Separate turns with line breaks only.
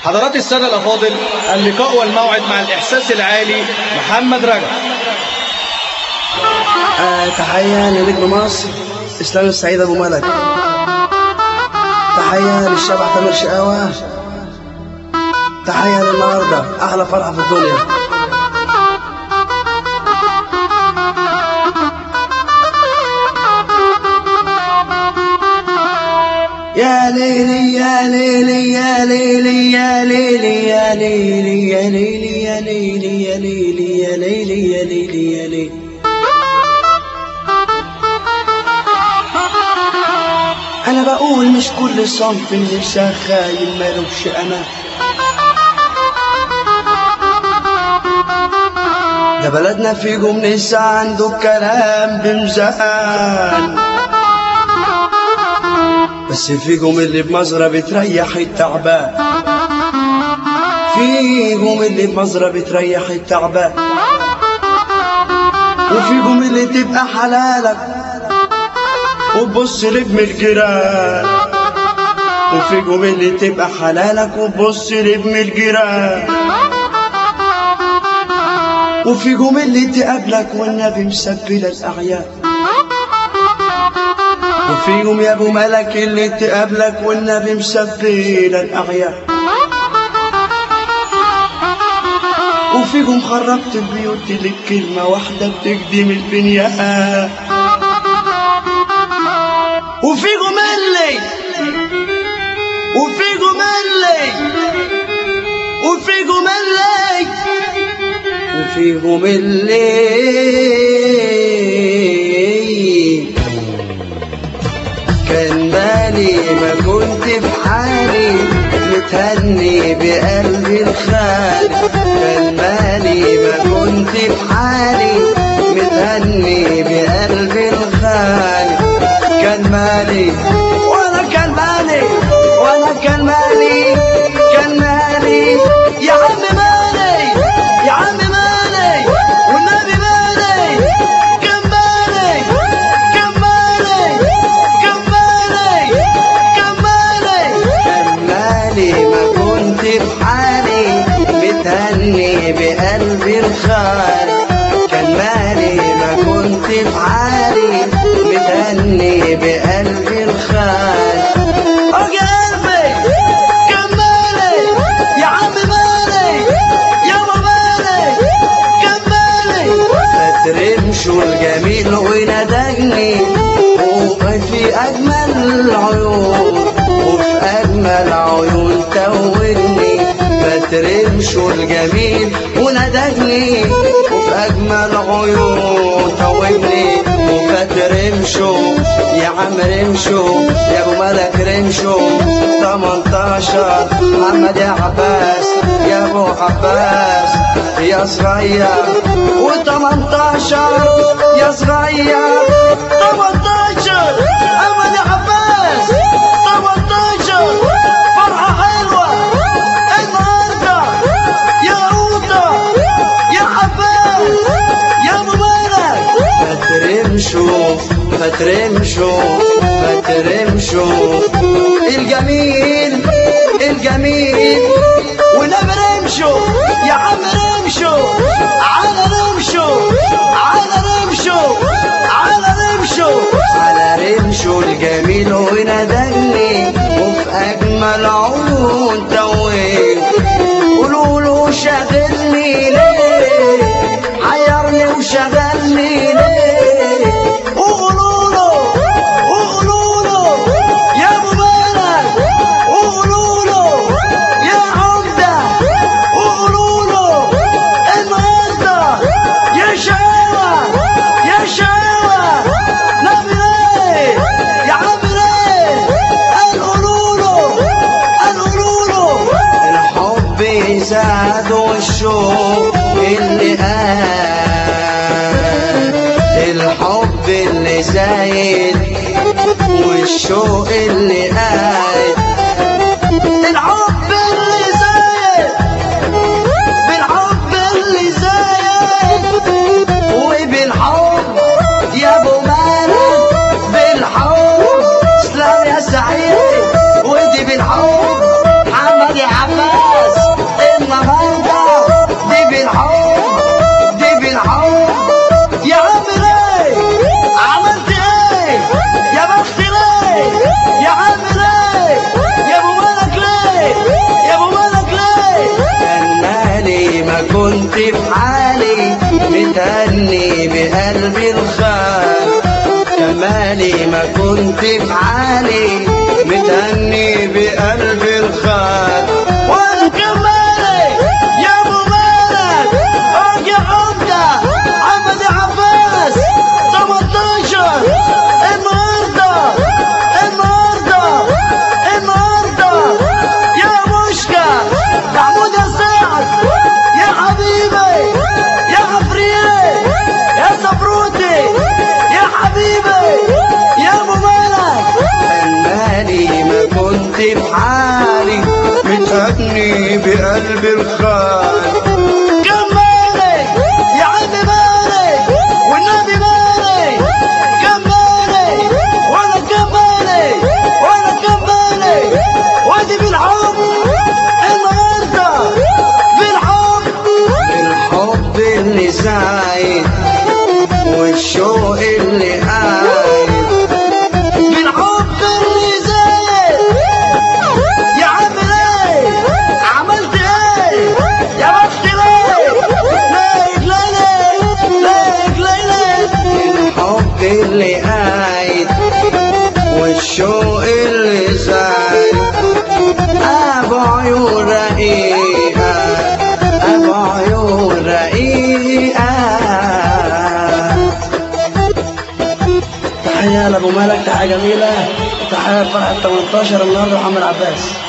حضرات السادة الأفاضل اللقاء والموعد مع الإحساس العالي محمد رجب
آه تحية لنجم مصر إسلام السعيد أبو ملك تحية للشبح تامر شقاوة تحية للنهاردة أحلى فرحة في الدنيا يا ليلي يا ليلي يا ليلي يا ليلي يا ليلي يا ليلي يا ليلي يا ليلي يا ليلي يا ليلي يا ليلي انا بقول مش كل صنف اللي شغال مالوش انا ده بلدنا في جمنس عنده الكلام بمزان بس فيكم اللي بمزرة بتريح التعبان فيكم اللي بمزرة بتريح التعبان وفيكم اللي تبقى حلالك وتبص لابن الجيران وفيكم اللي تبقى حلالك وتبص لابن الجيران وفيكم اللي تقابلك والنبي مسبل الأعياد وفيهم يا ابو ملك اللي تقابلك والنبي مسبل الاعياد وفيهم خربت البيوت لك كلمة واحدة بتقدم البنيان وفيهم اللي وفيهم اللي وفيهم اللي وفيهم اللي كان مالي ما كنت بحالي متهني بقلبي الخالي كان مالي ما كنت بحالي متهني بقلبي الخالي كان مالي وانا كان مالي وانا كان مالي كان مالي يا عم مالي يا عم مالي والنبي مالي كان مالي كان مالي كان مالي كان مالي كان مالي ما كنت بحالي متهني بقلبي الخالي كان مالي ما كنت بحالي متهني بقلبي الخالي أجي قلبي كان مالي يا عم مالي يا مالي كان مالي فترمشوا الجميل ونادجني وفي أجمل العيون وفي أجمل عيون توجني فترمشوا الجميل ونادجني وفي أجمل عيون توجني وفترمشوا يا عم رمشوا يا ابو ملك رمشوا 18 محمد يا عباس يا ابو عباس يا صغير و18 يا صغير 18 محمد يا عباس 18 فرحة حلوة النهاردة يا قوطة يا عباس يا ابو مالك فترمشوا فترمشوا فترمشوا الجميل الجميل ونبرمشوا يا عم رمشوا على رمشوا على رمشوا على رمشوا على رمشوا الجميل ونادني وفي اجمل عيون توين قولوا له شغلني ليه حيرني وشغلني ليه وقولوا له وقولوا له يا ابو مالك وقولوا له يا عمده وقولوا له النهارده يا شقاوه يا شقاوه نبي ليه يا عم ليه قالوا له قالوا له الحب زاد والشوق اللي قال الحب اللي زايد والشوق اللي قال الحب اللي زايد بالحب اللي زايد وبالحب يا ابو مالك بالحب اسلام يا سعيد ودي بالحب محمد يا عباس كنت بعالي متهني بقلبي الخال وانا كمالي يا ابو مالك اجي عمده عمد عباس 18 النهارده النهارده النهارده يا مشكا محمود يا سعد يا حبيبي يا عفريت يا صبروتي يا حبيبي يا ابو مالك المالي ما كنت بحالي متهني بقلبي الخال كمالي يا عمي مالي والنبي مالي كمالي وانا كمالي وانا كمالي وادي بالحب النهارده بالحب بالحب اللي زايد والشوق اللي قايد بالحب اللي زايد يا عم ليه عملت ايه يا بخت ليه ليك ليلك ليك ليلك الحب اللي قايد والشوق اللي زايد ابو عيون رقيقه ابو عيون رقيقه تحيه لابو مالك تحيه جميله تحيه لفرحه 18 النهارده محمد عباس